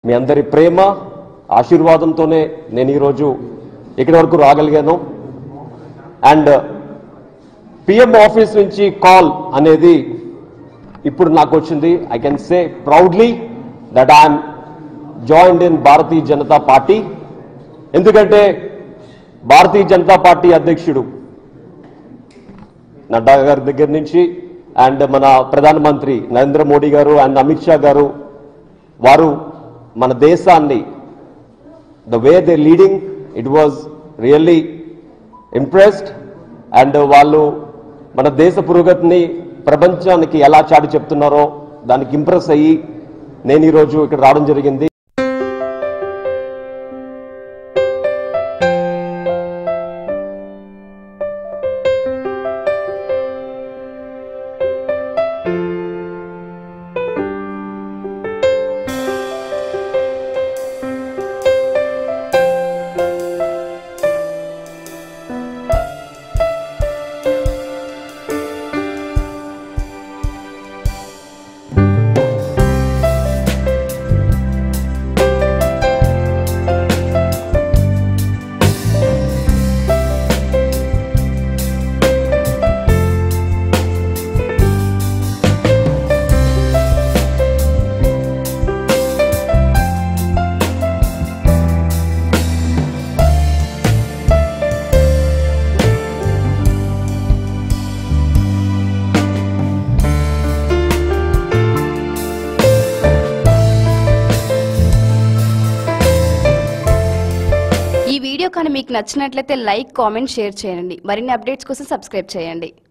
మీ అందరి ప్రేమ ఆశీర్వాదంతోనే నేను ఈరోజు ఇక్కడి వరకు రాగలిగాను అండ్ పిఎం ఆఫీస్ నుంచి కాల్ అనేది ఇప్పుడు నాకు వచ్చింది I can say proudly that I'm joined in Bharatiya Janata Party ఎందుకంటే భారతీయ జనతా పార్టీ అధ్యక్షుడు నడ్డా గారి దగ్గర నుంచి అండ్ మన ప్రధానమంత్రి నరేంద్ర మోడీ గారు అండ్ అమిత్ షా గారు వారు మన దేశాన్ని the way they leading it was really impressed and వాళ్ళు మన దేశ పురోగతిని ప్రపంచానికి ఎలా చాటి చెప్తున్నారో దానికి ఇంప్రెస్ అయ్యి నేను ఈరోజు ఇక్కడ రావడం జరిగింది ఈ వీడియో కానీ మీకు నచ్చినట్లయితే లైక్ కామెంట్ షేర్ చేయండి మరిన్ని అప్డేట్స్ కోసం సబ్స్క్రైబ్ చేయండి